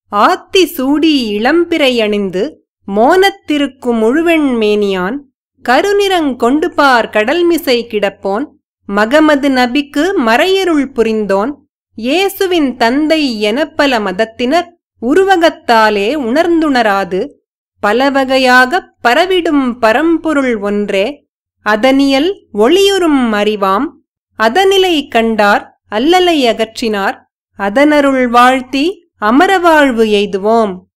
ஆத்தி சூடி இளம்பிறை அணிந்து மோனத்திருக்கும் முழுவெண் மேனியான் கருநிறங் கொண்டு பார் கடல்மிசை கிடப்போன் மகமது நபிக்கு மறையருள் புரிந்தோன் இயேசுவின் தந்தை எனப்பல மதத்தினர் உருவகத்தாலே உணர்ந்துணராது பலவகையாகப் பரவிடும் பரம்பொருள் ஒன்றே அதனியல் ஒளியுறும் அறிவாம் அதனிலை கண்டார் அல்லலை அகற்றினார் அதனருள் வாழ்த்தி அமரவாழ்வு எய்துவோம்